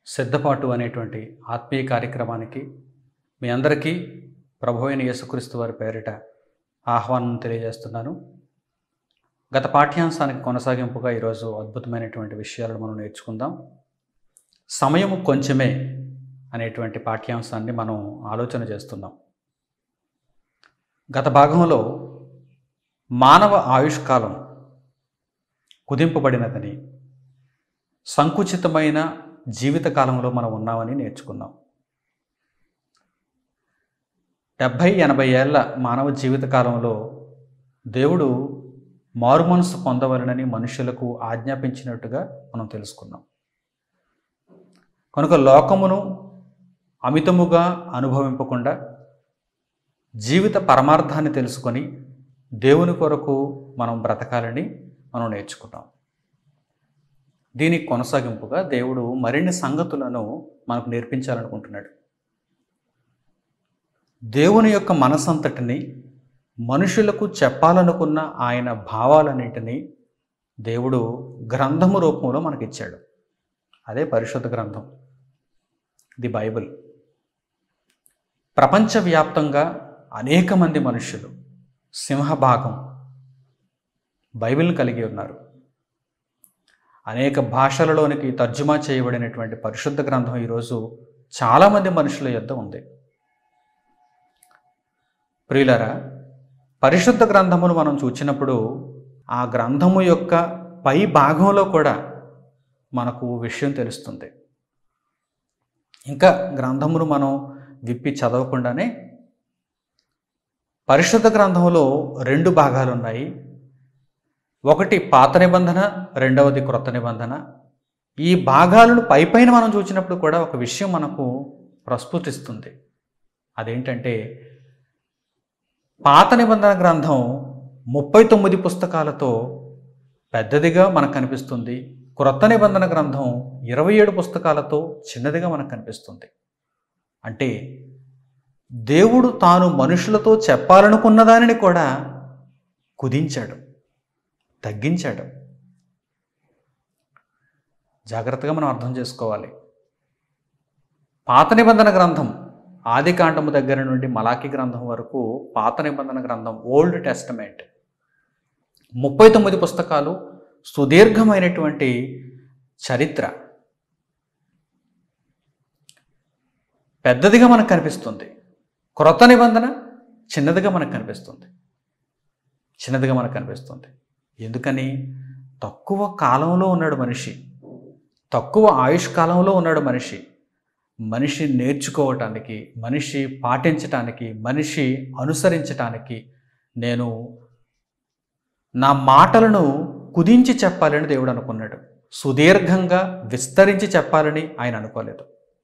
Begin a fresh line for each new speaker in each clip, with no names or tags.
సిద్ధపాటు అనేటువంటి ఆత్మీయ కార్యక్రమానికి మీ అందరికీ ప్రభు అయిన యేసుక్రీస్తు వారి పేరిట ఆహ్వానం తెలియజేస్తున్నాను గత పాఠ్యాంశానికి కొనసాగింపుగా ఈరోజు అద్భుతమైనటువంటి విషయాలను మనం నేర్చుకుందాం సమయము కొంచెమే అనేటువంటి పాఠ్యాంశాన్ని మనం ఆలోచన చేస్తున్నాం గత భాగంలో మానవ ఆయుష్కాలం కుదింపబడినదని సంకుచితమైన జీవితకాలంలో మనం ఉన్నామని నేర్చుకున్నాం డెబ్భై ఎనభై ఏళ్ళ మానవ జీవితకాలంలో దేవుడు మారుమనసు పొందవలనని మనుషులకు ఆజ్ఞాపించినట్టుగా మనం తెలుసుకున్నాం కనుక లోకమును అమితముగా అనుభవింపకుండా జీవిత పరమార్థాన్ని తెలుసుకొని దేవుని కొరకు మనం బ్రతకాలని మనం నేర్చుకున్నాం దీనికి కొనసాగింపుగా దేవుడు మరిన్ని సంగతులను మనకు నేర్పించాలనుకుంటున్నాడు దేవుని యొక్క మనసంతటిని మనుషులకు చెప్పాలనుకున్న ఆయన భావాలన్నింటినీ దేవుడు గ్రంథము రూపంలో మనకిచ్చాడు అదే పరిశుద్ధ గ్రంథం ది బైబిల్ ప్రపంచవ్యాప్తంగా అనేక మంది మనుషులు సింహభాగం బైబిల్ని కలిగి ఉన్నారు అనేక భాషలలోనికి తర్జుమా చేయబడినటువంటి పరిశుద్ధ గ్రంథం ఈరోజు చాలామంది మనుషుల యొద్ద ఉంది ప్రియులరా పరిశుద్ధ గ్రంథమును మనం చూచినప్పుడు ఆ గ్రంథము యొక్క పై భాగంలో కూడా మనకు విషయం తెలుస్తుంది ఇంకా గ్రంథమును మనం విప్పి చదవకుండానే పరిశుద్ధ గ్రంథంలో రెండు భాగాలు ఉన్నాయి ఒకటి పాత నిబంధన రెండవది క్రొత్త నిబంధన ఈ భాగాలను పైపైన మనం చూసినప్పుడు కూడా ఒక విషయం మనకు ప్రస్ఫుటిస్తుంది అదేంటంటే పాత నిబంధన గ్రంథం ముప్పై తొమ్మిది పుస్తకాలతో పెద్దదిగా మనకు కనిపిస్తుంది క్రొత్త నిబంధన గ్రంథం ఇరవై ఏడు పుస్తకాలతో చిన్నదిగా మనకు కనిపిస్తుంది అంటే దేవుడు తాను మనుషులతో చెప్పాలనుకున్న దానిని కూడా కుదించాడు తగ్గించాడు జాగ్రత్తగా మనం అర్థం చేసుకోవాలి పాత నిబంధన గ్రంథం ఆది కాండము దగ్గర నుండి మలాకి గ్రంథం వరకు పాత నిబంధన గ్రంథం ఓల్డ్ టెస్టమెంట్ ముప్పై తొమ్మిది పుస్తకాలు సుదీర్ఘమైనటువంటి చరిత్ర పెద్దదిగా మనకు కనిపిస్తుంది క్రొత్త నిబంధన చిన్నదిగా మనకు కనిపిస్తుంది చిన్నదిగా మనకు కనిపిస్తుంది ఎందుకని తక్కువ కాలంలో ఉన్నాడు మనిషి తక్కువ ఆయుష్ కాలంలో ఉన్నాడు మనిషి మనిషి నేర్చుకోవటానికి మనిషి పాటించటానికి మనిషి అనుసరించటానికి నేను నా మాటలను కుదించి చెప్పాలని దేవుడు అనుకున్నాడు సుదీర్ఘంగా విస్తరించి చెప్పాలని ఆయన అనుకోలేదు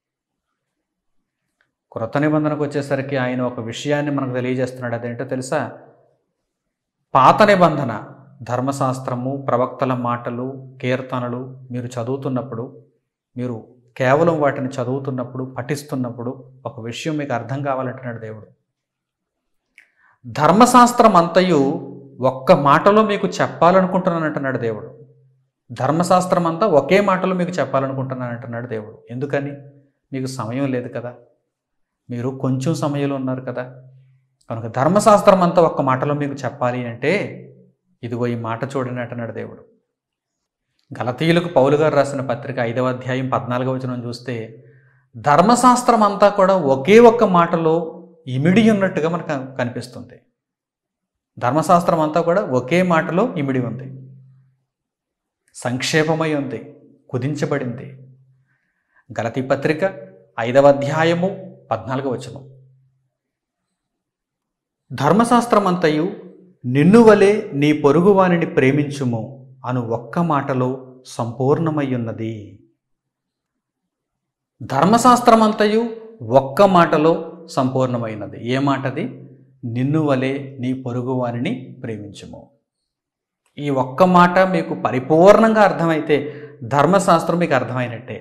క్రొత్త నిబంధనకు వచ్చేసరికి ఆయన ఒక విషయాన్ని మనకు తెలియజేస్తున్నాడు అదేంటో తెలుసా పాత నిబంధన ధర్మశాస్త్రము ప్రవక్తల మాటలు కీర్తనలు మీరు చదువుతున్నప్పుడు మీరు కేవలం వాటిని చదువుతున్నప్పుడు పఠిస్తున్నప్పుడు ఒక విషయం మీకు అర్థం కావాలంటున్నాడు దేవుడు ధర్మశాస్త్రం అంతయు ఒక్క మాటలో మీకు చెప్పాలనుకుంటున్నాను అంటున్నాడు దేవుడు ధర్మశాస్త్రం అంతా ఒకే మాటలో మీకు చెప్పాలనుకుంటున్నాను అంటున్నాడు దేవుడు ఎందుకని మీకు సమయం లేదు కదా మీరు కొంచెం సమయంలో ఉన్నారు కదా కనుక ధర్మశాస్త్రం అంతా ఒక్క మాటలో మీకు చెప్పాలి అంటే ఇదిగో ఈ మాట చూడండి అంటున్నాడు దేవుడు గలతీయులకు పౌలు గారు రాసిన పత్రిక ఐదవ అధ్యాయం పద్నాలుగవ వచనం చూస్తే ధర్మశాస్త్రం అంతా కూడా ఒకే ఒక్క మాటలో ఇమిడి ఉన్నట్టుగా మనకు కనిపిస్తుంది ధర్మశాస్త్రం అంతా కూడా ఒకే మాటలో ఇమిడి ఉంది సంక్షేపమై ఉంది కుదించబడింది గలతీ పత్రిక ఐదవ అధ్యాయము పద్నాలుగవ వచనం ధర్మశాస్త్రమంతయు నిన్ను వలె నీ పొరుగువానిని ప్రేమించుము అను ఒక్క మాటలో సంపూర్ణమయ్యున్నది ధర్మశాస్త్రమంతయు ఒక్క మాటలో సంపూర్ణమైనది ఏ మాటది నిన్ను వలె నీ పొరుగువానిని ప్రేమించుము ఈ ఒక్క మాట మీకు పరిపూర్ణంగా అర్థమైతే ధర్మశాస్త్రం మీకు అర్థమైనట్టే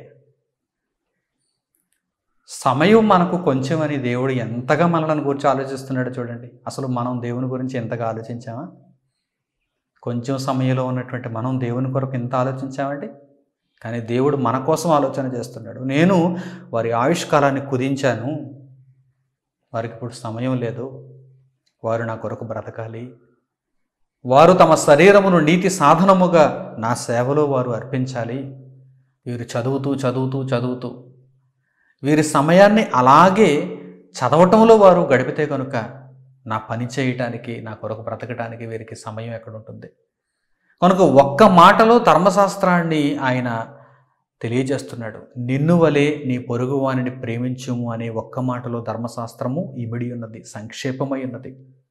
సమయం మనకు కొంచెం అని దేవుడు ఎంతగా మనల్ని గురించి ఆలోచిస్తున్నాడో చూడండి అసలు మనం దేవుని గురించి ఎంతగా ఆలోచించామా కొంచెం సమయంలో ఉన్నటువంటి మనం దేవుని కొరకు ఎంత ఆలోచించామండి కానీ దేవుడు మన కోసం ఆలోచన చేస్తున్నాడు నేను వారి ఆయుష్కాలాన్ని కుదించాను వారికి ఇప్పుడు సమయం లేదు వారు నా కొరకు బ్రతకాలి వారు తమ శరీరమును నీతి సాధనముగా నా సేవలో వారు అర్పించాలి వీరు చదువుతూ చదువుతూ చదువుతూ వీరి సమయాన్ని అలాగే చదవటంలో వారు గడిపితే కనుక నా పని చేయటానికి నా కొరకు బ్రతకటానికి వీరికి సమయం ఎక్కడ ఉంటుంది కనుక ఒక్క మాటలో ధర్మశాస్త్రాన్ని ఆయన తెలియజేస్తున్నాడు నిన్ను వలె నీ పొరుగు వానిని ప్రేమించుము అనే ఒక్క మాటలో ధర్మశాస్త్రము ఇమిడి ఉన్నది సంక్షేపమై ఉన్నది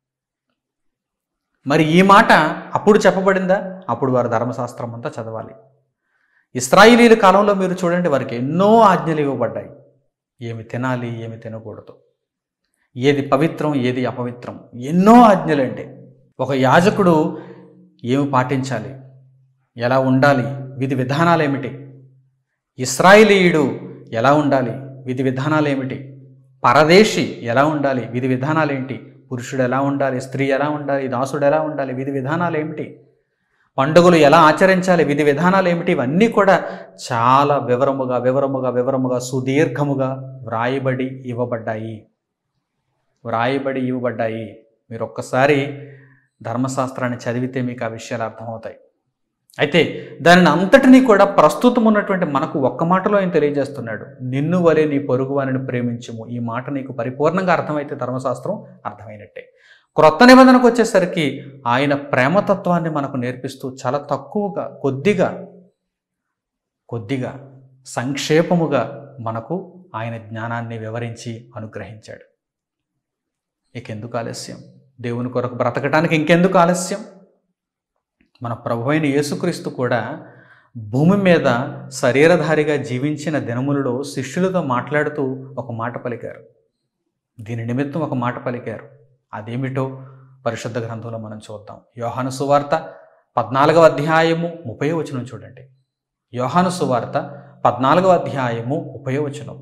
మరి ఈ మాట అప్పుడు చెప్పబడిందా అప్పుడు వారు ధర్మశాస్త్రం అంతా చదవాలి ఇస్రాయిలీల కాలంలో మీరు చూడండి వారికి ఎన్నో ఆజ్ఞలు ఇవ్వబడ్డాయి ఏమి తినాలి ఏమి తినకూడదు ఏది పవిత్రం ఏది అపవిత్రం ఎన్నో ఆజ్ఞలండి ఒక యాజకుడు ఏమి పాటించాలి ఎలా ఉండాలి విధి విధానాలు ఏమిటి ఇస్రాయిలీయుడు ఎలా ఉండాలి విధి విధానాలు ఏమిటి పరదేశి ఎలా ఉండాలి విధి విధానాలు ఏంటి పురుషుడు ఎలా ఉండాలి స్త్రీ ఎలా ఉండాలి దాసుడు ఎలా ఉండాలి విధి విధానాలు ఏమిటి పండుగలు ఎలా ఆచరించాలి విధి విధానాలు ఏమిటి ఇవన్నీ కూడా చాలా వివరముగా వివరముగా వివరముగా సుదీర్ఘముగా వ్రాయబడి ఇవ్వబడ్డాయి వ్రాయబడి ఇవ్వబడ్డాయి మీరు ఒక్కసారి ధర్మశాస్త్రాన్ని చదివితే మీకు ఆ విషయాలు అర్థమవుతాయి అయితే దానిని అంతటినీ కూడా ప్రస్తుతం ఉన్నటువంటి మనకు ఒక్క మాటలో ఆయన తెలియజేస్తున్నాడు నిన్ను వలె నీ పొరుగు వారిని ప్రేమించుము ఈ మాట నీకు పరిపూర్ణంగా అర్థమైతే ధర్మశాస్త్రం అర్థమైనట్టే క్రొత్త నిబంధనకు వచ్చేసరికి ఆయన ప్రేమతత్వాన్ని మనకు నేర్పిస్తూ చాలా తక్కువగా కొద్దిగా కొద్దిగా సంక్షేపముగా మనకు ఆయన జ్ఞానాన్ని వివరించి అనుగ్రహించాడు ఇకెందుకు ఆలస్యం దేవుని కొరకు బ్రతకటానికి ఇంకెందుకు ఆలస్యం మన ప్రభు అయిన యేసుక్రీస్తు కూడా భూమి మీద శరీరధారిగా జీవించిన దినములలో శిష్యులతో మాట్లాడుతూ ఒక మాట పలికారు దీని నిమిత్తం ఒక మాట పలికారు అదేమిటో పరిశుద్ధ గ్రంథంలో మనం చూద్దాం యోహాను సువార్త పద్నాలుగవ అధ్యాయము ముప్పై వచనం చూడండి యోహాను సువార్త పద్నాలుగవ అధ్యాయము ముప్పై వచనం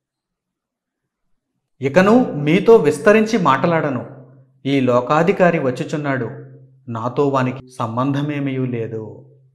ఇకను మీతో విస్తరించి మాట్లాడను ఈ లోకాధికారి వచ్చుచున్నాడు నాతో వానికి సంబంధమేమీ లేదు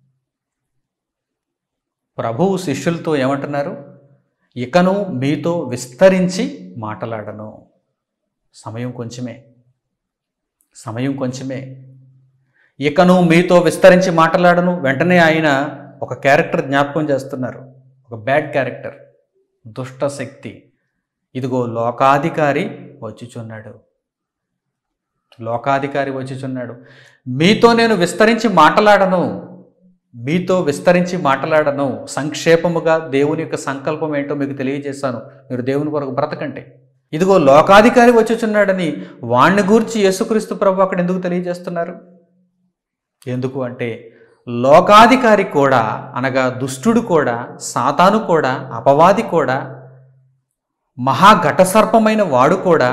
ప్రభువు శిష్యులతో ఏమంటున్నారు ఇకను మీతో విస్తరించి మాట్లాడను సమయం కొంచెమే సమయం కొంచెమే ఇకను మీతో విస్తరించి మాట్లాడను వెంటనే ఆయన ఒక క్యారెక్టర్ జ్ఞాపకం చేస్తున్నారు ఒక బ్యాడ్ క్యారెక్టర్ దుష్ట శక్తి ఇదిగో లోకాధికారి వచ్చుచున్నాడు లోకాధికారి వచ్చుచున్నాడు మీతో నేను విస్తరించి మాట్లాడను మీతో విస్తరించి మాట్లాడను సంక్షేపముగా దేవుని యొక్క సంకల్పం ఏంటో మీకు తెలియజేశాను మీరు దేవుని కొరకు బ్రతకండి ఇదిగో లోకాధికారి వచ్చుచున్నాడని వాణ్ణి గూర్చి యేసుక్రీస్తు ప్రభు అక్కడ ఎందుకు తెలియజేస్తున్నారు ఎందుకు అంటే లోకాధికారి కూడా అనగా దుష్టుడు కూడా సాతాను కూడా అపవాది కూడా మహాఘటసర్పమైన వాడు కూడా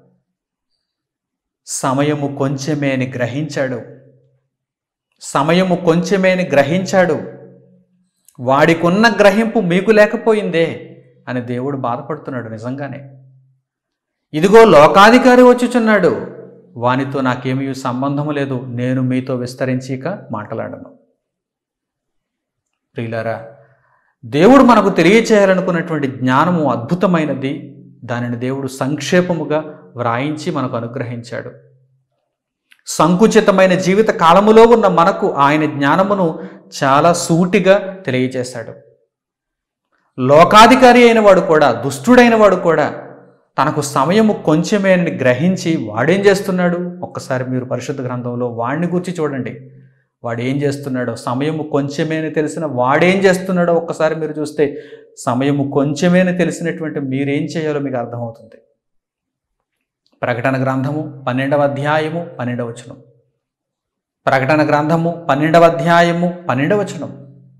సమయము కొంచెమే అని గ్రహించాడు సమయము కొంచెమే అని గ్రహించాడు వాడికున్న గ్రహింపు మీకు లేకపోయిందే అని దేవుడు బాధపడుతున్నాడు నిజంగానే ఇదిగో లోకాధికారి వచ్చుచున్నాడు వానితో నాకేమీ సంబంధము లేదు నేను మీతో విస్తరించిక మాట్లాడను ప్రియులారా దేవుడు మనకు తెలియచేయాలనుకున్నటువంటి జ్ఞానము అద్భుతమైనది దానిని దేవుడు సంక్షేపముగా వ్రాయించి మనకు అనుగ్రహించాడు సంకుచితమైన జీవిత కాలములో ఉన్న మనకు ఆయన జ్ఞానమును చాలా సూటిగా తెలియజేశాడు లోకాధికారి అయిన వాడు కూడా దుష్టుడైన వాడు కూడా తనకు సమయము కొంచెమే అని గ్రహించి వాడేం చేస్తున్నాడు ఒక్కసారి మీరు పరిశుద్ధ గ్రంథంలో వాడిని గురించి చూడండి వాడు ఏం చేస్తున్నాడో సమయము కొంచెమే అని తెలిసిన వాడేం చేస్తున్నాడో ఒక్కసారి మీరు చూస్తే సమయము కొంచెమే అని తెలిసినటువంటి మీరేం చేయాలో మీకు అర్థమవుతుంది ప్రకటన గ్రంథము పన్నెండవ అధ్యాయము పన్నెండవ వచనం ప్రకటన గ్రంథము పన్నెండవ అధ్యాయము పన్నెండవ వచనం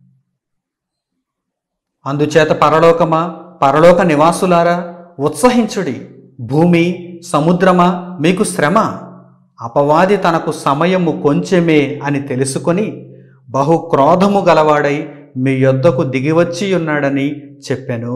అందుచేత పరలోకమా పరలోక నివాసులారా ఉత్సహించుడి భూమి సముద్రమా మీకు శ్రమ అపవాది తనకు సమయము కొంచెమే అని తెలుసుకొని బహు క్రోధము గలవాడై మీ యొద్దకు దిగివచ్చి ఉన్నాడని చెప్పాను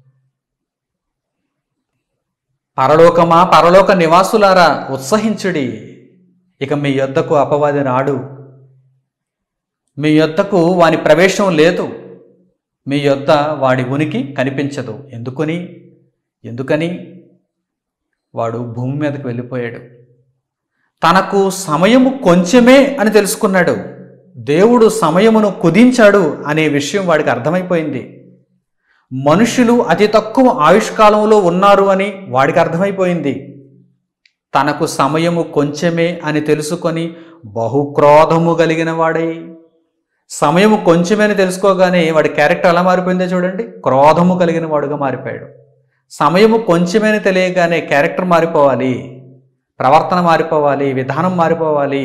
పరలోకమా పరలోక నివాసులారా ఉత్సహించుడి ఇక మీ యొద్దకు అపవాది రాడు మీ యొద్దకు వాని ప్రవేశం లేదు మీ యొద్ద వాడి ఉనికి కనిపించదు ఎందుకని ఎందుకని వాడు భూమి మీదకి వెళ్ళిపోయాడు తనకు సమయము కొంచెమే అని తెలుసుకున్నాడు దేవుడు సమయమును కుదించాడు అనే విషయం వాడికి అర్థమైపోయింది మనుషులు అతి తక్కువ ఆయుష్కాలంలో ఉన్నారు అని వాడికి అర్థమైపోయింది తనకు సమయము కొంచెమే అని తెలుసుకొని బహుక్రోధము కలిగిన వాడై సమయము కొంచెమే అని తెలుసుకోగానే వాడి క్యారెక్టర్ ఎలా మారిపోయిందో చూడండి క్రోధము కలిగిన వాడుగా మారిపోయాడు సమయము కొంచెమే అని తెలియగానే క్యారెక్టర్ మారిపోవాలి ప్రవర్తన మారిపోవాలి విధానం మారిపోవాలి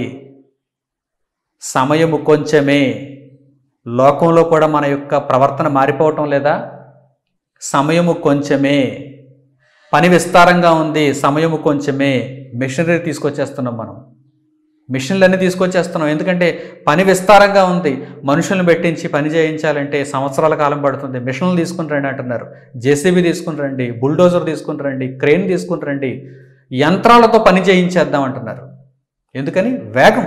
సమయము కొంచెమే లోకంలో కూడా మన యొక్క ప్రవర్తన మారిపోవటం లేదా సమయము కొంచెమే పని విస్తారంగా ఉంది సమయము కొంచెమే మిషనరీ తీసుకొచ్చేస్తున్నాం మనం మిషన్లన్నీ తీసుకొచ్చేస్తున్నాం ఎందుకంటే పని విస్తారంగా ఉంది మనుషులను పెట్టించి పని చేయించాలంటే సంవత్సరాల కాలం పడుతుంది మిషన్లు తీసుకుని రండి అంటున్నారు జేసీబీ తీసుకుని రండి బుల్డోజర్ తీసుకుని రండి క్రెయిన్ తీసుకుని రండి యంత్రాలతో పని చేయించేద్దాం అంటున్నారు ఎందుకని వేగం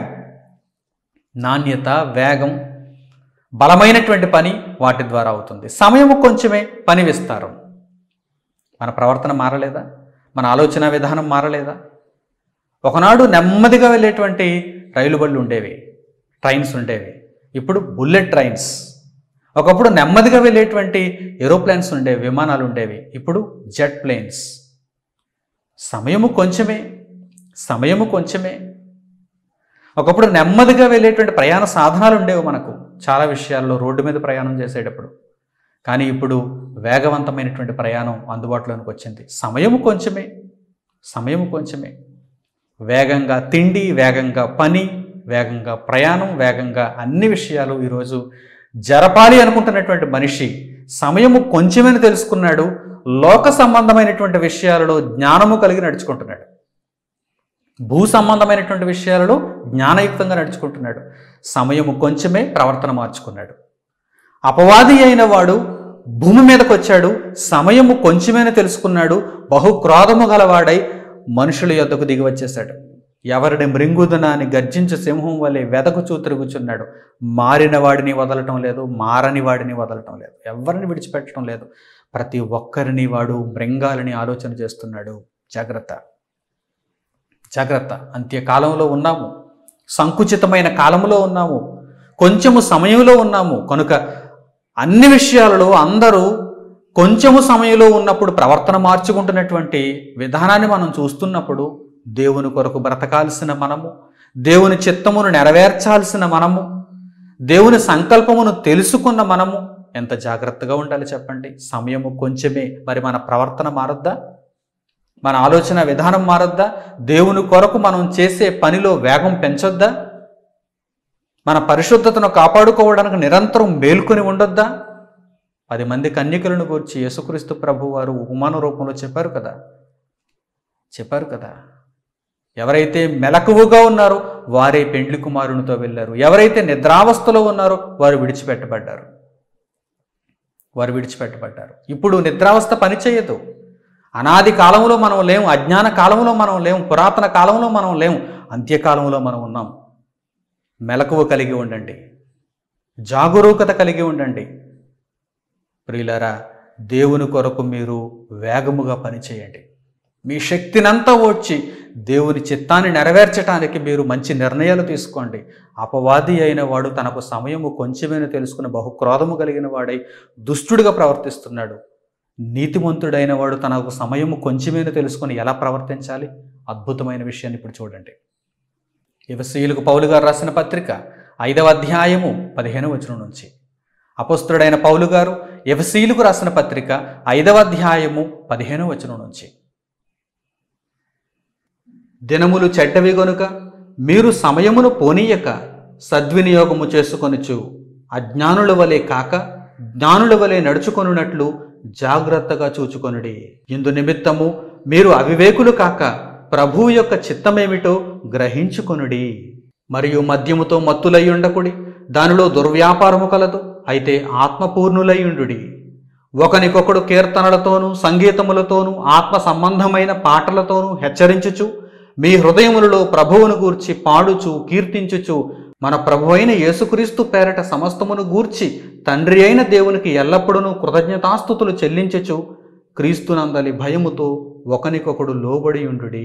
నాణ్యత వేగం బలమైనటువంటి పని వాటి ద్వారా అవుతుంది సమయము కొంచెమే పని విస్తారం మన ప్రవర్తన మారలేదా మన ఆలోచన విధానం మారలేదా ఒకనాడు నెమ్మదిగా వెళ్ళేటువంటి రైలు బళ్ళు ఉండేవి ట్రైన్స్ ఉండేవి ఇప్పుడు బుల్లెట్ ట్రైన్స్ ఒకప్పుడు నెమ్మదిగా వెళ్ళేటువంటి ఏరోప్లేన్స్ ఉండేవి విమానాలు ఉండేవి ఇప్పుడు జెట్ ప్లేన్స్ సమయము కొంచెమే సమయము కొంచెమే ఒకప్పుడు నెమ్మదిగా వెళ్ళేటువంటి ప్రయాణ సాధనాలు ఉండేవి మనకు చాలా విషయాల్లో రోడ్డు మీద ప్రయాణం చేసేటప్పుడు కానీ ఇప్పుడు వేగవంతమైనటువంటి ప్రయాణం అందుబాటులోనికి వచ్చింది సమయము కొంచెమే సమయము కొంచెమే వేగంగా తిండి వేగంగా పని వేగంగా ప్రయాణం వేగంగా అన్ని విషయాలు ఈరోజు జరపాలి అనుకుంటున్నటువంటి మనిషి సమయము కొంచెమని తెలుసుకున్నాడు లోక సంబంధమైనటువంటి విషయాలలో జ్ఞానము కలిగి నడుచుకుంటున్నాడు భూ సంబంధమైనటువంటి విషయాలలో జ్ఞానయుక్తంగా నడుచుకుంటున్నాడు సమయము కొంచెమే ప్రవర్తన మార్చుకున్నాడు అపవాది అయిన వాడు భూమి మీదకి వచ్చాడు సమయము కొంచెమేనే తెలుసుకున్నాడు బహు క్రోధము గలవాడై మనుషుల యొద్దకు దిగి వచ్చేశాడు ఎవరిని మృంగుదన అని గర్జించు సింహం వలె వెదకుచూ తిరుగుచున్నాడు మారిన వాడిని వదలటం లేదు మారని వాడిని వదలటం లేదు ఎవరిని విడిచిపెట్టడం లేదు ప్రతి ఒక్కరిని వాడు మృంగాలని ఆలోచన చేస్తున్నాడు జాగ్రత్త జాగ్రత్త అంత్యకాలంలో ఉన్నాము సంకుచితమైన కాలంలో ఉన్నాము కొంచెము సమయంలో ఉన్నాము కనుక అన్ని విషయాలలో అందరూ కొంచెము సమయంలో ఉన్నప్పుడు ప్రవర్తన మార్చుకుంటున్నటువంటి విధానాన్ని మనం చూస్తున్నప్పుడు దేవుని కొరకు బ్రతకాల్సిన మనము దేవుని చిత్తమును నెరవేర్చాల్సిన మనము దేవుని సంకల్పమును తెలుసుకున్న మనము ఎంత జాగ్రత్తగా ఉండాలి చెప్పండి సమయము కొంచెమే మరి మన ప్రవర్తన మారద్దా మన ఆలోచన విధానం మారద్దా దేవుని కొరకు మనం చేసే పనిలో వేగం పెంచొద్దా మన పరిశుద్ధతను కాపాడుకోవడానికి నిరంతరం మేల్కొని ఉండొద్దా పది మంది కన్యకలను గూర్చి యేసుక్రీస్తు ప్రభు వారు ఉపమాన రూపంలో చెప్పారు కదా చెప్పారు కదా ఎవరైతే మెలకువగా ఉన్నారో వారే పెండ్లి కుమారునితో వెళ్ళారు ఎవరైతే నిద్రావస్థలో ఉన్నారో వారు విడిచిపెట్టబడ్డారు వారు విడిచిపెట్టబడ్డారు ఇప్పుడు నిద్రావస్థ పనిచేయదు అనాది కాలంలో మనం లేము అజ్ఞాన కాలంలో మనం లేము పురాతన కాలంలో మనం లేము అంత్యకాలంలో మనం ఉన్నాం మెలకువ కలిగి ఉండండి జాగరూకత కలిగి ఉండండి ప్రియులరా దేవుని కొరకు మీరు వేగముగా పనిచేయండి మీ శక్తినంతా ఓడ్చి దేవుని చిత్తాన్ని నెరవేర్చడానికి మీరు మంచి నిర్ణయాలు తీసుకోండి అపవాది అయిన వాడు తనకు సమయము కొంచెమేను తెలుసుకుని బహుక్రోధము కలిగిన వాడై దుష్టుడిగా ప్రవర్తిస్తున్నాడు నీతిమంతుడైన వాడు తనకు సమయము కొంచెమేను తెలుసుకొని ఎలా ప్రవర్తించాలి అద్భుతమైన విషయాన్ని ఇప్పుడు చూడండి యువశీలకు పౌలు గారు రాసిన పత్రిక ఐదవ అధ్యాయము పదిహేను వచనం నుంచి అపస్తుడైన పౌలు గారు ఎఫసీలకు రాసిన పత్రిక ఐదవ అధ్యాయము పదిహేను వచనం నుంచి దినములు చెడ్డవి గనుక మీరు సమయమును పోనీయక సద్వినియోగము చేసుకొనుచు అజ్ఞానుల వలె కాక జ్ఞానుల వలె నడుచుకొనున్నట్లు జాగ్రత్తగా చూచుకొనుడి ఇందు నిమిత్తము మీరు అవివేకులు కాక ప్రభువు యొక్క చిత్తమేమిటో గ్రహించుకొనుడి మరియు మద్యముతో మత్తులై ఉండకుడి దానిలో దుర్వ్యాపారము కలదు అయితే ఆత్మపూర్ణులయ్యుండుడి ఒకనికొకడు కీర్తనలతోనూ సంగీతములతోనూ ఆత్మ సంబంధమైన పాటలతోనూ హెచ్చరించుచు మీ హృదయములలో ప్రభువును గూర్చి పాడుచు కీర్తించుచు మన ప్రభు అయిన యేసుక్రీస్తు పేరట సమస్తమును గూర్చి తండ్రి అయిన దేవునికి ఎల్లప్పుడూ కృతజ్ఞతాస్థుతులు చెల్లించచ్చు క్రీస్తునందలి భయముతో ఒకనికొకడు లోబడి ఉండుడి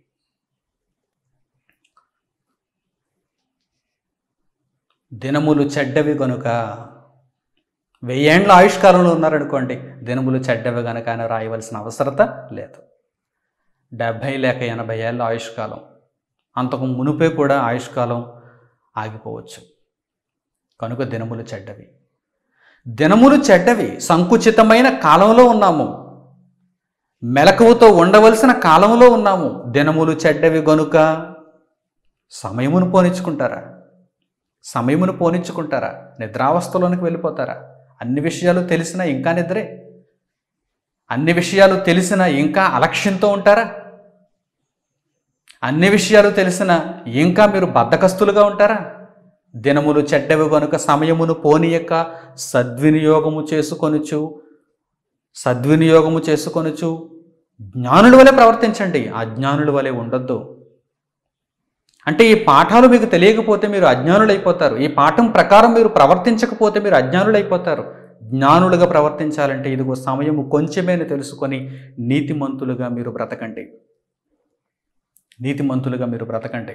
దినములు చెడ్డవి గనుక వెయ్యేండ్ల ఆయుష్కాలంలో ఉన్నారనుకోండి దినములు చెడ్డవి గనుక అని రాయవలసిన అవసరత లేదు డెబ్భై లేక ఎనభై ఏళ్ళ ఆయుష్కాలం అంతకు మునుపే కూడా ఆయుష్కాలం ఆగిపోవచ్చు కనుక దినములు చెడ్డవి దినములు చెడ్డవి సంకుచితమైన కాలంలో ఉన్నాము మెలకువతో ఉండవలసిన కాలంలో ఉన్నాము దినములు చెడ్డవి గనుక సమయమును పోనిచ్చుకుంటారా సమయమును పోనిచ్చుకుంటారా నిద్రావస్థలోనికి వెళ్ళిపోతారా అన్ని విషయాలు తెలిసినా ఇంకా నిద్రే అన్ని విషయాలు తెలిసినా ఇంకా అలక్ష్యంతో ఉంటారా అన్ని విషయాలు తెలిసినా ఇంకా మీరు బద్ధకస్తులుగా ఉంటారా దినములు చెడ్డవి కనుక సమయమును పోనీయక సద్వినియోగము చేసుకొనుచు సద్వినియోగము చేసుకొనుచు జ్ఞానుల వలె ప్రవర్తించండి అజ్ఞానుల వలె ఉండొద్దు అంటే ఈ పాఠాలు మీకు తెలియకపోతే మీరు అజ్ఞానులైపోతారు ఈ పాఠం ప్రకారం మీరు ప్రవర్తించకపోతే మీరు అజ్ఞానులైపోతారు జ్ఞానులుగా ప్రవర్తించాలంటే ఇదిగో సమయము కొంచెమేని తెలుసుకొని నీతిమంతులుగా మీరు బ్రతకండి నీతిమంతులుగా మీరు బ్రతకండి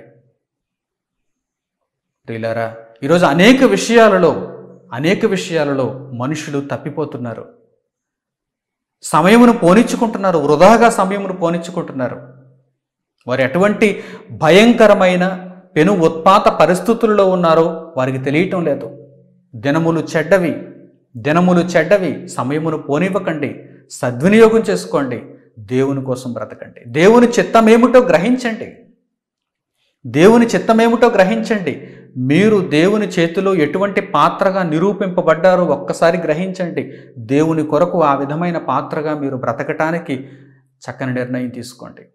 ప్రియులారా ఈరోజు అనేక విషయాలలో అనేక విషయాలలో మనుషులు తప్పిపోతున్నారు సమయమును పోనిచ్చుకుంటున్నారు వృధాగా సమయమును పోనిచ్చుకుంటున్నారు వారు ఎటువంటి భయంకరమైన పెను ఉత్పాత పరిస్థితుల్లో ఉన్నారో వారికి తెలియటం లేదు దినములు చెడ్డవి దినములు చెడ్డవి సమయమును పోనివ్వకండి సద్వినియోగం చేసుకోండి దేవుని కోసం బ్రతకండి దేవుని చిత్తమేమిటో గ్రహించండి దేవుని చిత్తమేమిటో గ్రహించండి మీరు దేవుని చేతిలో ఎటువంటి పాత్రగా నిరూపింపబడ్డారో ఒక్కసారి గ్రహించండి దేవుని కొరకు ఆ విధమైన పాత్రగా మీరు బ్రతకటానికి చక్కని నిర్ణయం తీసుకోండి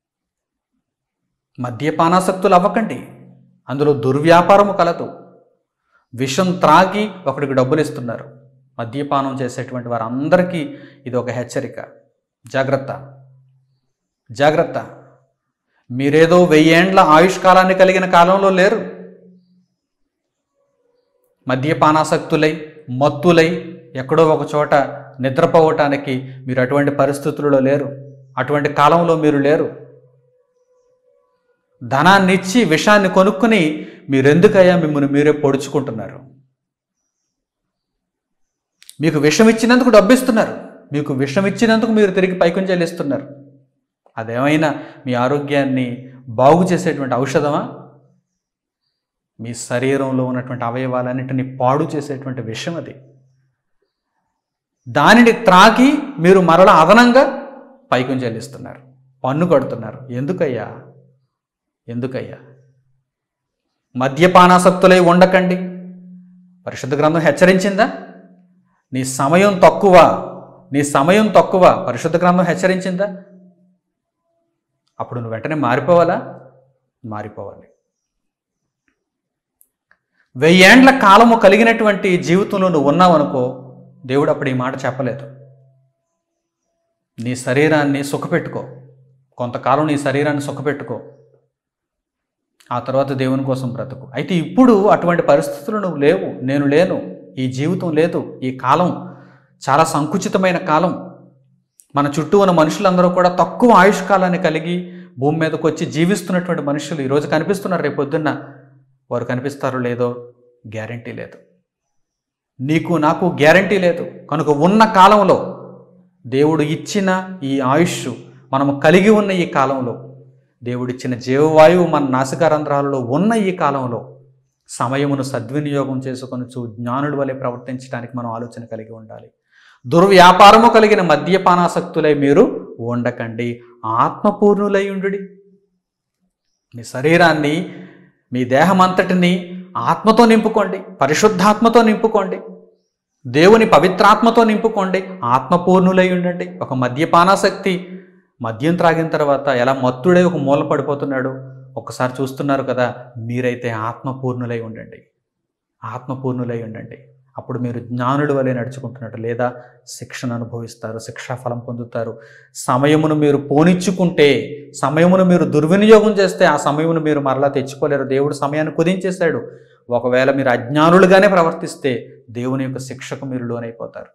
మద్యపానాసక్తులు అవ్వకండి అందులో దుర్వ్యాపారము కలదు విషం త్రాగి ఒకడికి డబ్బులు ఇస్తున్నారు మద్యపానం చేసేటువంటి వారందరికీ ఇది ఒక హెచ్చరిక జాగ్రత్త జాగ్రత్త మీరేదో వెయ్యేండ్ల ఆయుష్కాలాన్ని కలిగిన కాలంలో లేరు మద్యపానాసక్తులై మత్తులై ఎక్కడో ఒక చోట నిద్రపోవటానికి మీరు అటువంటి పరిస్థితులలో లేరు అటువంటి కాలంలో మీరు లేరు ధనాన్ని ఇచ్చి విషాన్ని కొనుక్కుని మీరెందుకయ్యా మిమ్మల్ని మీరే పొడుచుకుంటున్నారు మీకు విషం ఇచ్చినందుకు డబ్బు ఇస్తున్నారు మీకు విషం ఇచ్చినందుకు మీరు తిరిగి పైకం చెల్లిస్తున్నారు అదేమైనా మీ ఆరోగ్యాన్ని బాగు చేసేటువంటి ఔషధమా మీ శరీరంలో ఉన్నటువంటి అవయవాలన్నింటినీ పాడు చేసేటువంటి విషం అది దానిని త్రాగి మీరు మరల అదనంగా పైకం చెల్లిస్తున్నారు పన్ను కడుతున్నారు ఎందుకయ్యా ఎందుకయ్యా మద్యపానాసక్తులై ఉండకండి పరిశుద్ధ గ్రంథం హెచ్చరించిందా నీ సమయం తక్కువ నీ సమయం తక్కువ పరిశుద్ధ గ్రంథం హెచ్చరించిందా అప్పుడు నువ్వు వెంటనే మారిపోవాలా మారిపోవాలి వెయ్యేండ్ల కాలము కలిగినటువంటి జీవితంలో నువ్వు ఉన్నావనుకో దేవుడు అప్పుడు ఈ మాట చెప్పలేదు నీ శరీరాన్ని సుఖపెట్టుకో కొంతకాలం నీ శరీరాన్ని సుఖపెట్టుకో ఆ తర్వాత దేవుని కోసం బ్రతుకు అయితే ఇప్పుడు అటువంటి పరిస్థితులు నువ్వు లేవు నేను లేను ఈ జీవితం లేదు ఈ కాలం చాలా సంకుచితమైన కాలం మన చుట్టూ ఉన్న మనుషులందరూ కూడా తక్కువ ఆయుష్కాలాన్ని కలిగి భూమి మీదకి వచ్చి జీవిస్తున్నటువంటి మనుషులు ఈరోజు కనిపిస్తున్నారు రేపు పొద్దున్న వారు కనిపిస్తారో లేదో గ్యారంటీ లేదు నీకు నాకు గ్యారంటీ లేదు కనుక ఉన్న కాలంలో దేవుడు ఇచ్చిన ఈ ఆయుష్ మనము కలిగి ఉన్న ఈ కాలంలో దేవుడిచ్చిన జీవవాయువు మన నాసికారంధ్రాలలో ఉన్న ఈ కాలంలో సమయమును సద్వినియోగం చేసుకొనొచ్చు జ్ఞానుడి వలె ప్రవర్తించడానికి మనం ఆలోచన కలిగి ఉండాలి దుర్వ్యాపారము కలిగిన మద్యపానాసక్తులై మీరు ఉండకండి ఆత్మపూర్ణులై ఉండు మీ శరీరాన్ని మీ దేహమంతటిని ఆత్మతో నింపుకోండి పరిశుద్ధాత్మతో నింపుకోండి దేవుని పవిత్రాత్మతో నింపుకోండి ఆత్మపూర్ణులై ఉండండి ఒక మద్యపానాసక్తి మద్యం త్రాగిన తర్వాత ఎలా మత్తుడై ఒక మూల పడిపోతున్నాడు ఒక్కసారి చూస్తున్నారు కదా మీరైతే ఆత్మపూర్ణులై ఉండండి ఆత్మపూర్ణులై ఉండండి అప్పుడు మీరు జ్ఞానుడి వలె నడుచుకుంటున్నట్టు లేదా శిక్షను అనుభవిస్తారు శిక్షా ఫలం పొందుతారు సమయమును మీరు పోనిచ్చుకుంటే సమయమును మీరు దుర్వినియోగం చేస్తే ఆ సమయమును మీరు మరలా తెచ్చుకోలేరు దేవుడు సమయాన్ని కుదించేశాడు ఒకవేళ మీరు అజ్ఞానులుగానే ప్రవర్తిస్తే దేవుని యొక్క శిక్షకు మీరు లోనైపోతారు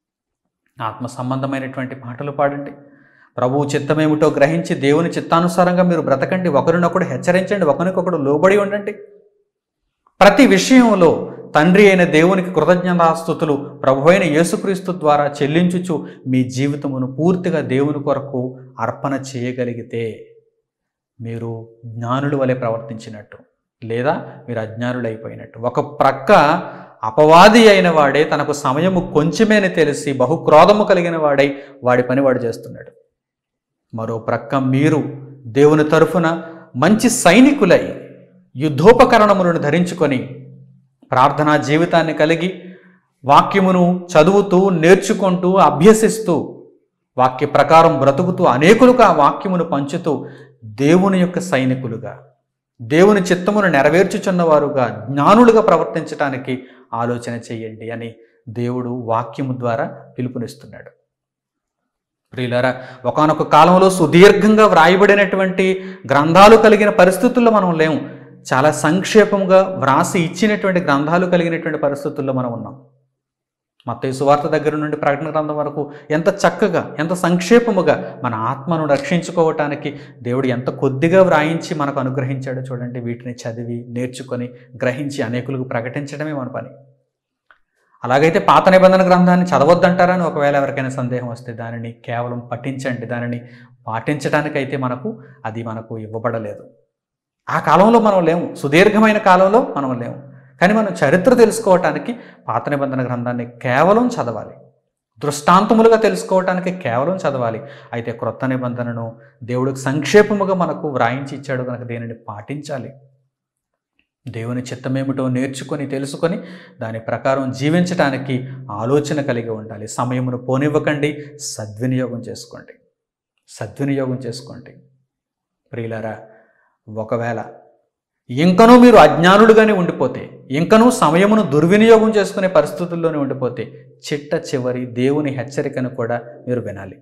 ఆత్మ సంబంధమైనటువంటి పాటలు పాడండి ప్రభువు చిత్తమేమిటో గ్రహించి దేవుని చిత్తానుసారంగా మీరు బ్రతకండి ఒకరినొకడు హెచ్చరించండి ఒకరికొకడు లోబడి ఉండండి ప్రతి విషయంలో తండ్రి అయిన దేవునికి కృతజ్ఞతాస్థుతులు ప్రభు అయిన యేసుక్రీస్తు ద్వారా చెల్లించుచు మీ జీవితమును పూర్తిగా దేవుని కొరకు అర్పణ చేయగలిగితే మీరు జ్ఞానుల వలె ప్రవర్తించినట్టు లేదా మీరు అజ్ఞానులైపోయినట్టు ఒక ప్రక్క అపవాది అయిన వాడే తనకు సమయము కొంచెమేని తెలిసి బహుక్రోధము కలిగిన వాడై వాడి పని వాడు చేస్తున్నాడు మరో ప్రక్క మీరు దేవుని తరఫున మంచి సైనికులై యుద్ధోపకరణములను ధరించుకొని ప్రార్థనా జీవితాన్ని కలిగి వాక్యమును చదువుతూ నేర్చుకుంటూ అభ్యసిస్తూ వాక్య ప్రకారం బ్రతుకుతూ అనేకులుగా ఆ వాక్యమును పంచుతూ దేవుని యొక్క సైనికులుగా దేవుని చిత్తమును నెరవేర్చుచున్నవారుగా జ్ఞానులుగా ప్రవర్తించటానికి ఆలోచన చేయండి అని దేవుడు వాక్యము ద్వారా పిలుపునిస్తున్నాడు ప్రియులారా ఒకనొక కాలంలో సుదీర్ఘంగా వ్రాయబడినటువంటి గ్రంథాలు కలిగిన పరిస్థితుల్లో మనం లేము చాలా సంక్షేపంగా వ్రాసి ఇచ్చినటువంటి గ్రంథాలు కలిగినటువంటి పరిస్థితుల్లో మనం ఉన్నాం మత్తయి సువార్త దగ్గర నుండి ప్రకటన గ్రంథం వరకు ఎంత చక్కగా ఎంత సంక్షేపముగా మన ఆత్మను రక్షించుకోవటానికి దేవుడు ఎంత కొద్దిగా వ్రాయించి మనకు అనుగ్రహించాడో చూడండి వీటిని చదివి నేర్చుకొని గ్రహించి అనేకులకు ప్రకటించడమే మన పని అలాగైతే పాత నిబంధన గ్రంథాన్ని చదవద్దంటారని ఒకవేళ ఎవరికైనా సందేహం వస్తే దానిని కేవలం పఠించండి దానిని పాటించడానికైతే మనకు అది మనకు ఇవ్వబడలేదు ఆ కాలంలో మనం లేము సుదీర్ఘమైన కాలంలో మనం లేము కానీ మనం చరిత్ర తెలుసుకోవటానికి పాత నిబంధన గ్రంథాన్ని కేవలం చదవాలి దృష్టాంతములుగా తెలుసుకోవటానికి కేవలం చదవాలి అయితే క్రొత్త నిబంధనను దేవుడికి సంక్షేపముగా మనకు వ్రాయించి ఇచ్చాడు కనుక దీనిని పాటించాలి దేవుని చిత్తమేమిటో నేర్చుకొని తెలుసుకొని దాని ప్రకారం జీవించటానికి ఆలోచన కలిగి ఉండాలి సమయమును పోనివ్వకండి సద్వినియోగం చేసుకోండి సద్వినియోగం చేసుకోండి ప్రియులారా ఒకవేళ ఇంకనూ మీరు అజ్ఞానులుగానే ఉండిపోతే ఇంకనూ సమయమును దుర్వినియోగం చేసుకునే పరిస్థితుల్లోనే ఉండిపోతే చిట్ట చివరి దేవుని హెచ్చరికను కూడా మీరు వినాలి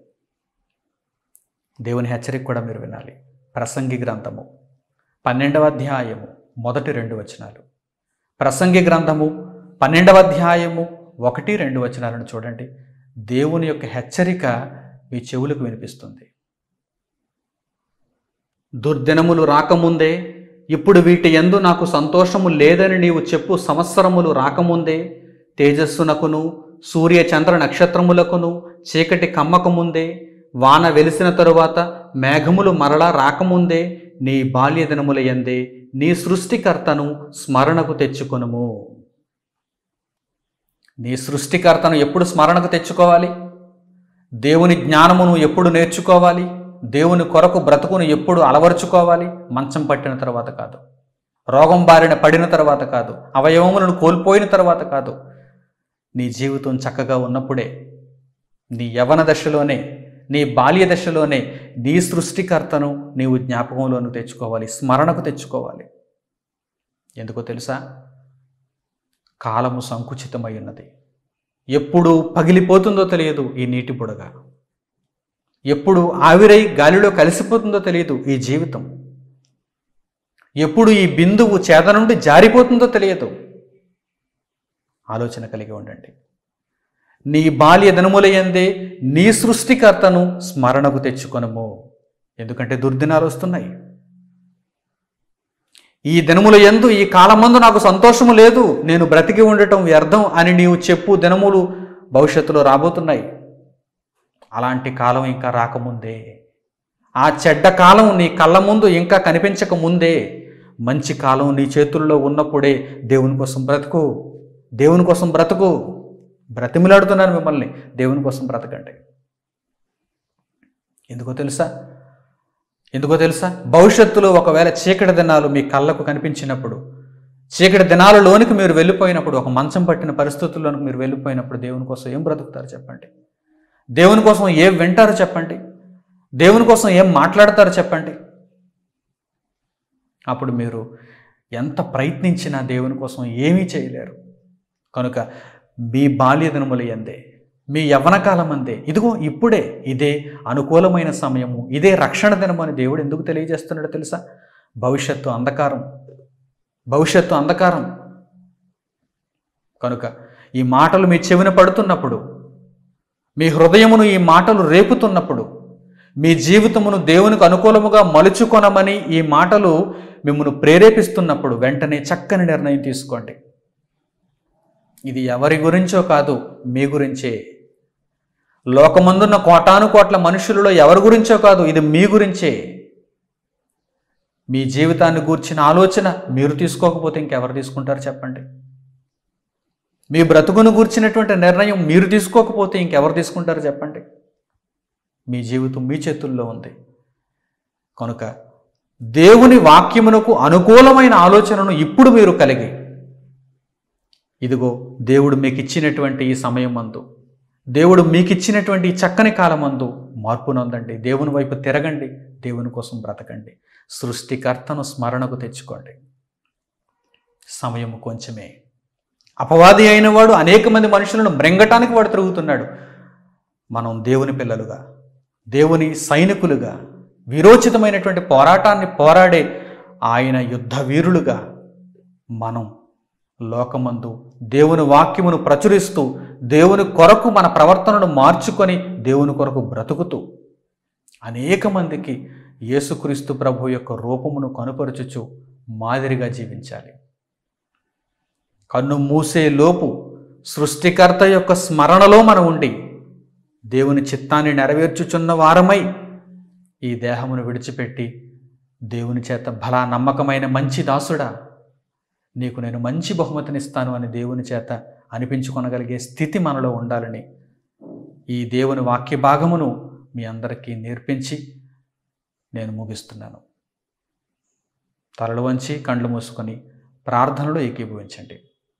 దేవుని హెచ్చరిక కూడా మీరు వినాలి ప్రసంగి గ్రంథము పన్నెండవ అధ్యాయము మొదటి రెండు వచనాలు ప్రసంగి గ్రంథము పన్నెండవ అధ్యాయము ఒకటి రెండు వచనాలను చూడండి దేవుని యొక్క హెచ్చరిక మీ చెవులకు వినిపిస్తుంది దుర్దినములు రాకముందే ఇప్పుడు వీటి యందు నాకు సంతోషము లేదని నీవు చెప్పు సంవత్సరములు రాకముందే తేజస్సునకును సూర్య చంద్ర నక్షత్రములకును చీకటి కమ్మకముందే వాన వెలిసిన తరువాత మేఘములు మరలా రాకముందే నీ బాల్య దినముల యందే నీ సృష్టికర్తను స్మరణకు తెచ్చుకొనుము నీ సృష్టికర్తను ఎప్పుడు స్మరణకు తెచ్చుకోవాలి దేవుని జ్ఞానమును ఎప్పుడు నేర్చుకోవాలి దేవుని కొరకు బ్రతుకును ఎప్పుడు అలవరుచుకోవాలి మంచం పట్టిన తర్వాత కాదు రోగం బారిన పడిన తర్వాత కాదు అవయవములను కోల్పోయిన తర్వాత కాదు నీ జీవితం చక్కగా ఉన్నప్పుడే నీ యవన దశలోనే నీ బాల్య దశలోనే నీ సృష్టికర్తను నీవు జ్ఞాపకంలోనికి తెచ్చుకోవాలి స్మరణకు తెచ్చుకోవాలి ఎందుకో తెలుసా కాలము సంకుచితమై ఉన్నది ఎప్పుడు పగిలిపోతుందో తెలియదు ఈ నీటి బుడగ ఎప్పుడు ఆవిరై గాలిలో కలిసిపోతుందో తెలియదు ఈ జీవితం ఎప్పుడు ఈ బిందువు చేత నుండి జారిపోతుందో తెలియదు ఆలోచన కలిగి ఉండండి నీ బాల్య దినములయందే నీ సృష్టికర్తను స్మరణకు తెచ్చుకొనము ఎందుకంటే దుర్దినాలు వస్తున్నాయి ఈ దినముల ఎందు ఈ కాలమందు నాకు సంతోషము లేదు నేను బ్రతికి ఉండటం వ్యర్థం అని నీవు చెప్పు దినములు భవిష్యత్తులో రాబోతున్నాయి అలాంటి కాలం ఇంకా రాకముందే ఆ చెడ్డ కాలం నీ కళ్ళ ముందు ఇంకా కనిపించక ముందే మంచి కాలం నీ చేతుల్లో ఉన్నప్పుడే దేవుని కోసం బ్రతుకు దేవుని కోసం బ్రతుకు బ్రతిమిలాడుతున్నాను మిమ్మల్ని దేవుని కోసం బ్రతకండి ఎందుకో తెలుసా ఎందుకో తెలుసా భవిష్యత్తులో ఒకవేళ చీకటి దినాలు మీ కళ్ళకు కనిపించినప్పుడు చీకటి దినాలలోనికి మీరు వెళ్ళిపోయినప్పుడు ఒక మంచం పట్టిన పరిస్థితుల్లోనికి మీరు వెళ్ళిపోయినప్పుడు దేవుని కోసం ఏం బ్రతుకుతారు చెప్పండి దేవుని కోసం ఏం వింటారో చెప్పండి దేవుని కోసం ఏం మాట్లాడతారో చెప్పండి అప్పుడు మీరు ఎంత ప్రయత్నించినా దేవుని కోసం ఏమీ చేయలేరు కనుక మీ బాల్య దినములు ఎందే మీ యవ్వన కాలం అందే ఇదిగో ఇప్పుడే ఇదే అనుకూలమైన సమయము ఇదే రక్షణ దినము అని దేవుడు ఎందుకు తెలియజేస్తున్నాడో తెలుసా భవిష్యత్తు అంధకారం భవిష్యత్తు అంధకారం కనుక ఈ మాటలు మీ చెవిన పడుతున్నప్పుడు మీ హృదయమును ఈ మాటలు రేపుతున్నప్పుడు మీ జీవితమును దేవునికి అనుకూలముగా మలుచుకొనమని ఈ మాటలు మిమ్మల్ని ప్రేరేపిస్తున్నప్పుడు వెంటనే చక్కని నిర్ణయం తీసుకోండి ఇది ఎవరి గురించో కాదు మీ గురించే లోకమందున్న కోటాను కోట్ల మనుషులలో ఎవరి గురించో కాదు ఇది మీ గురించే మీ జీవితాన్ని గూర్చిన ఆలోచన మీరు తీసుకోకపోతే ఇంకెవరు తీసుకుంటారు చెప్పండి మీ బ్రతుకును గూర్చినటువంటి నిర్ణయం మీరు తీసుకోకపోతే ఇంకెవరు తీసుకుంటారు చెప్పండి మీ జీవితం మీ చేతుల్లో ఉంది కనుక దేవుని వాక్యమునకు అనుకూలమైన ఆలోచనను ఇప్పుడు మీరు కలిగి ఇదిగో దేవుడు మీకు ఇచ్చినటువంటి ఈ సమయం మందు దేవుడు మీకు ఇచ్చినటువంటి ఈ చక్కని కాలమందు మార్పు నొందండి దేవుని వైపు తిరగండి దేవుని కోసం బ్రతకండి సృష్టికర్తను స్మరణకు తెచ్చుకోండి సమయం కొంచెమే అపవాది అయిన వాడు అనేక మంది మనుషులను మృంగటానికి వాడు తిరుగుతున్నాడు మనం దేవుని పిల్లలుగా దేవుని సైనికులుగా విరోచితమైనటువంటి పోరాటాన్ని పోరాడే ఆయన యుద్ధ వీరులుగా మనం లోకమందు దేవుని వాక్యమును ప్రచురిస్తూ దేవుని కొరకు మన ప్రవర్తనను మార్చుకొని దేవుని కొరకు బ్రతుకుతూ అనేక మందికి యేసుక్రీస్తు ప్రభు యొక్క రూపమును కనుపరుచుచు మాదిరిగా జీవించాలి కన్ను మూసే లోపు సృష్టికర్త యొక్క స్మరణలో మనం ఉండి దేవుని చిత్తాన్ని నెరవేర్చుచున్న వారమై ఈ దేహమును విడిచిపెట్టి దేవుని చేత భలా నమ్మకమైన మంచి దాసుడా నీకు నేను మంచి బహుమతినిస్తాను అని దేవుని చేత అనిపించుకొనగలిగే స్థితి మనలో ఉండాలని ఈ దేవుని వాక్య భాగమును మీ అందరికీ నేర్పించి నేను ముగిస్తున్నాను తలలు వంచి కండ్లు మూసుకొని ప్రార్థనలో ఏకీభవించండి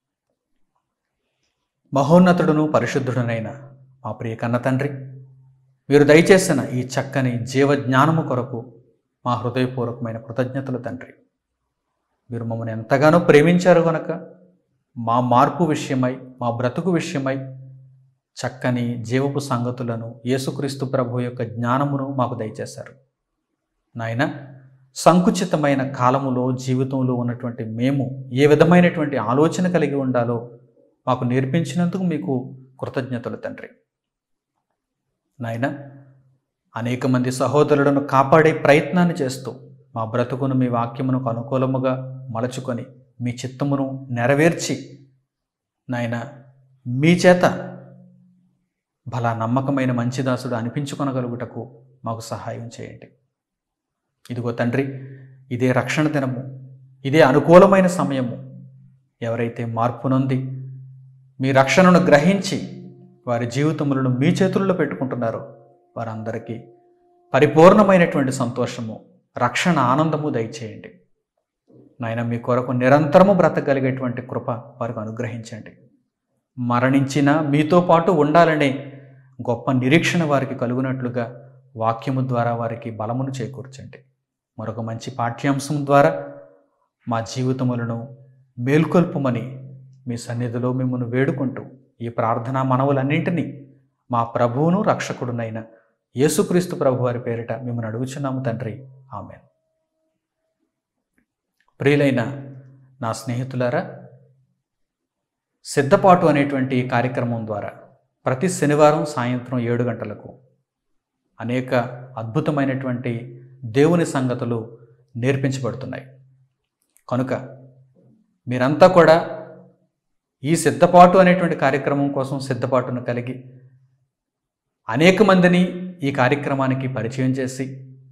మహోన్నతుడును పరిశుద్ధుడునైన మా ప్రియ కన్న తండ్రి మీరు దయచేసిన ఈ చక్కని జీవజ్ఞానము కొరకు మా హృదయపూర్వకమైన కృతజ్ఞతలు తండ్రి మీరు మమ్మల్ని ఎంతగానో ప్రేమించారు కనుక మా మార్పు విషయమై మా బ్రతుకు విషయమై చక్కని జీవపు సంగతులను యేసుక్రీస్తు ప్రభు యొక్క జ్ఞానమును మాకు దయచేశారు నాయన సంకుచితమైన కాలములో జీవితంలో ఉన్నటువంటి మేము ఏ విధమైనటువంటి ఆలోచన కలిగి ఉండాలో మాకు నేర్పించినందుకు మీకు కృతజ్ఞతలు తండ్రి నాయన అనేక మంది సహోదరులను కాపాడే ప్రయత్నాన్ని చేస్తూ మా బ్రతుకును మీ వాక్యమునకు అనుకూలముగా మలచుకొని మీ చిత్తమును నెరవేర్చి నాయన మీ చేత భలా నమ్మకమైన మంచిదాసుడు అనిపించుకొనగలుగుటకు మాకు సహాయం చేయండి ఇదిగో తండ్రి ఇదే రక్షణ దినము ఇదే అనుకూలమైన సమయము ఎవరైతే మార్పు నొంది మీ రక్షణను గ్రహించి వారి జీవితములను మీ చేతుల్లో పెట్టుకుంటున్నారో వారందరికీ పరిపూర్ణమైనటువంటి సంతోషము రక్షణ ఆనందము దయచేయండి నాయన మీ కొరకు నిరంతరము బ్రతకగలిగేటువంటి కృప వారికి అనుగ్రహించండి మరణించిన మీతో పాటు ఉండాలనే గొప్ప నిరీక్షణ వారికి కలుగునట్లుగా వాక్యము ద్వారా వారికి బలమును చేకూర్చండి మరొక మంచి పాఠ్యాంశం ద్వారా మా జీవితములను మేల్కొల్పమని మీ సన్నిధిలో మిమ్మల్ని వేడుకుంటూ ఈ ప్రార్థనా మనవులన్నింటినీ మా ప్రభువును రక్షకుడునైన యేసుక్రీస్తు ప్రభు వారి పేరిట మిమ్మల్ని అడుగుచున్నాము తండ్రి ఆమె ప్రియులైన నా స్నేహితులారా సిద్ధపాటు అనేటువంటి కార్యక్రమం ద్వారా ప్రతి శనివారం సాయంత్రం ఏడు గంటలకు అనేక అద్భుతమైనటువంటి దేవుని సంగతులు నేర్పించబడుతున్నాయి కనుక మీరంతా కూడా ఈ సిద్ధపాటు అనేటువంటి కార్యక్రమం కోసం సిద్ధపాటును కలిగి అనేక మందిని ఈ కార్యక్రమానికి పరిచయం చేసి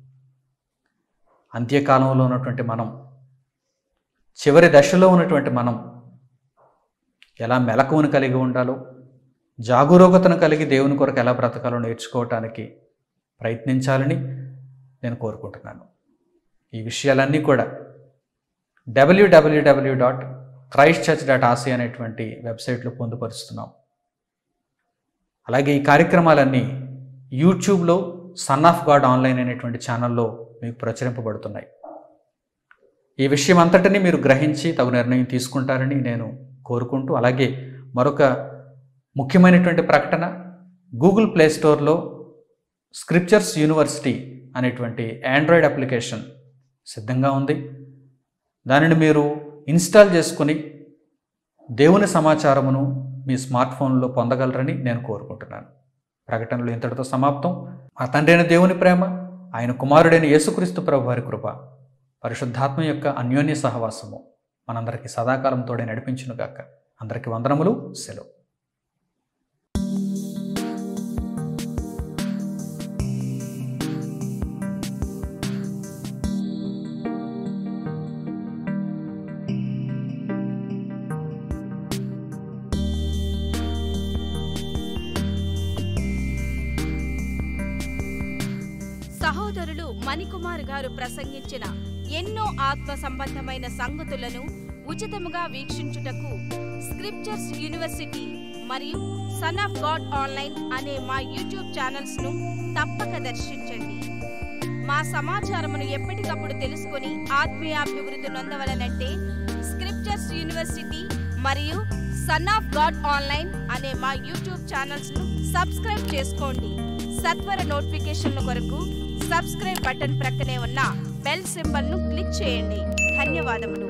అంత్యకాలంలో ఉన్నటువంటి మనం చివరి దశలో ఉన్నటువంటి మనం ఎలా మెలకువను కలిగి ఉండాలో జాగరూకతను కలిగి దేవుని కొరకు ఎలా బ్రతకాలో నేర్చుకోవటానికి ప్రయత్నించాలని నేను కోరుకుంటున్నాను ఈ విషయాలన్నీ కూడా WWW dot Christ church dot ఆసి అనేటువంటి వెబ్సైట్లో పొందుపరుస్తున్నాం అలాగే ఈ కార్యక్రమాలన్నీ యూట్యూబ్లో సన్ ఆఫ్ గాడ్ ఆన్లైన్ అనేటువంటి ఛానల్లో మీకు ప్రచురింపబడుతున్నాయి ఈ విషయం అంతటిని మీరు గ్రహించి తగు నిర్ణయం తీసుకుంటారని నేను కోరుకుంటూ అలాగే మరొక ముఖ్యమైనటువంటి ప్రకటన గూగుల్ ప్లే స్టోర్లో స్క్రిప్చర్స్ యూనివర్సిటీ అనేటువంటి ఆండ్రాయిడ్ అప్లికేషన్ సిద్ధంగా ఉంది దానిని మీరు ఇన్స్టాల్ చేసుకుని దేవుని సమాచారమును మీ స్మార్ట్ ఫోన్లో పొందగలరని నేను కోరుకుంటున్నాను ప్రకటనలు ఇంతటితో సమాప్తం మా తండ్రి అయిన దేవుని ప్రేమ ఆయన కుమారుడైన యేసుక్రీస్తు ప్రభు వారి కృప పరిశుద్ధాత్మ యొక్క అన్యోన్య సహవాసము మనందరికీ సదాకాలం తోడే నడిపించునుగాక అందరికీ వందనములు సెలవు
సహోదరులు మణికుమార్ గారు ప్రసంగించిన ఎన్నో ఆత్మ సంబంధమైన సంగతులను ఉచితముగా వీక్షించుటకు స్క్రిప్చర్స్ యూనివర్సిటీ మరియు సన్ ఆఫ్ గాడ్ ఆన్లైన్ అనే మా యూట్యూబ్ ఛానల్స్ ను తప్పక దర్శించండి మా సమాచారమును ఎప్పటికప్పుడు తెలుసుకొని ఆత్మీయాభివృద్ధి నొందవలనంటే స్క్రిప్చర్స్ యూనివర్సిటీ మరియు సన్ ఆఫ్ గాడ్ ఆన్లైన్ అనే మా యూట్యూబ్ ఛానల్స్ ను సబ్స్క్రైబ్ చేసుకోండి సత్వర నోటిఫికేషన్ల కొరకు సబ్స్క్రైబ్ బటన్ ప్రక్కనే ఉన్న బెల్ సింబల్ ను క్లిక్ చేయండి ధన్యవాదములు